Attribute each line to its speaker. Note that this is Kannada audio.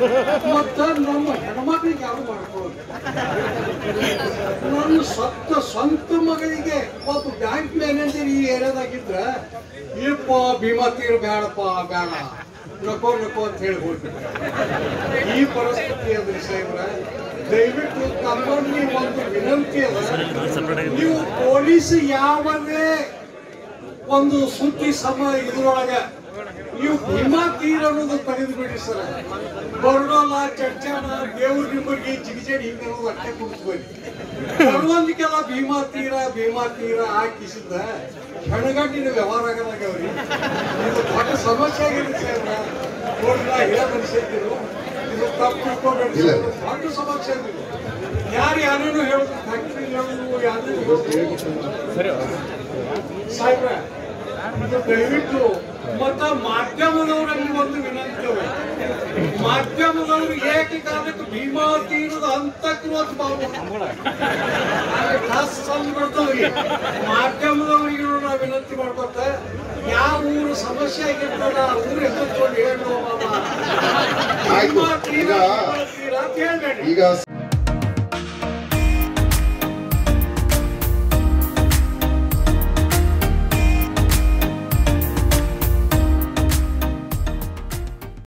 Speaker 1: ಮತ್ತ ನಮ್ಮ ಹೆಣ್ಮಕ್ಳಿಗೆ ಯಾರು ಮಾಡ್ಕೊಳ್ಳೋದು ನನ್ನ ಸತ್ತ ಸ್ವಂತ ಮಗಳಿಗೆ ಒಬ್ಬ ಬ್ಯಾಂಕ್ ಮ್ಯಾನೇಜರ್ ಈ ಏರಿಯಾದಾಗಿದ್ರ ಇಲ್ಲಪ್ಪ ಭೀಮಾ ತೀರ್ ಬೇಡಪ್ಪ ಬೇಡ ನಕೋ ನಕೋ ಅಂತ ಹೇಳಿ ಹೋಗ್ಬಿಟ್ರೆ ಈ ಪರಿಸ್ಥಿತಿ ಅದ್ರಿ ಸಾಹೇಬ್ರ ದಯವಿಟ್ಟು ತಮ್ಮಲ್ಲಿ ಒಂದು ವಿನಂತಿ ಅದ ನೀವು ಪೊಲೀಸ್ ಯಾವದೇ ಒಂದು ಸುದ್ದಿ ಸಮ ಇದ್ರೊಳಗ ನೀವು ಭೀಮಾ ತೀರ್ ಅನ್ನೋದು ತೆಗೆದು ಬಿಡಿ ಸರ್ ಬರೋಲ್ಲ ಚರ್ಚಾನ ದೇವ್ರ ನಿಮ್ಮರಿಗೆ ಜಿಗಿಜಡಿ ಹಿಂಗೆ ಅನ್ನೋದು ಅಟ್ಟೆ ಕುಡಿಸ್ಬೇಡಿ ಬರುವಂದಕ್ಕೆಲ್ಲ ಭೀಮಾ ತೀರ ಭೀಮಾ ತೀರ ಹಾಕಿಸಿದ ಹೆಣಗಟ್ಟಿನ ವ್ಯವಹಾರ ಆಗಲಾಗ್ಯಾವ್ರಿ ಇದು ದೊಡ್ಡ ಸಮಸ್ಯೆ ಆಗಿದೆ ಸಾಹೇಬ್ರ ನೋಡ್ರಿ ನಾ ಹೇಳಕ್ ಅನ್ಸೈತಿರು ಇದು ತಪ್ಪು ತಿಳ್ಕೊಬೇಡಿ
Speaker 2: ಇಲ್ಲ.
Speaker 1: ಸರ್. ದೊಡ್ಡ ಸಮಸ್ಯೆ ಆಗಿದೆ ಯಾರು ಯಾರೇನು ಹೇಳೋದು ಫ್ಯಾಕ್ಟ್ರಿ ಹೇಳೋದು ಯಾರು ಸಾಹೇಬ್ರ ಇದು ದಯವಿಟ್ಟು ಮತ್ತ ಮಾಧ್ಯಮದವರಲ್ಲಿ ಒಂದು ವಿನಂತಿ ಅದ. ಮಾಧ್ಯಮದವರು ಏಕಕಾಲಕ್ಕೆ ಭೀಮಾ ತೀರದ ಹಂತಕ್ಕೆ ಒಂದು ಬರ್ತಾವ್ರಿ ಮಾಧ್ಯಮದವರಿಗೆ ನಾವು ವಿನಂತಿ ಮಾಡ್ಕೊತ ಯಾವ ಊರು ಸಮಸ್ಯೆ ಆಗಿರ್ತದ ಆ ಊರ ಹೆಸರು ತಗೊಂಡು ಹೇಳು ಮಾಮ. ಭೀಮಾ ತೀರ ಭೀಮಾ ತೀರ ಅಂತ ಹೇಳ್ಬೇಡಿ
Speaker 2: ಈಗ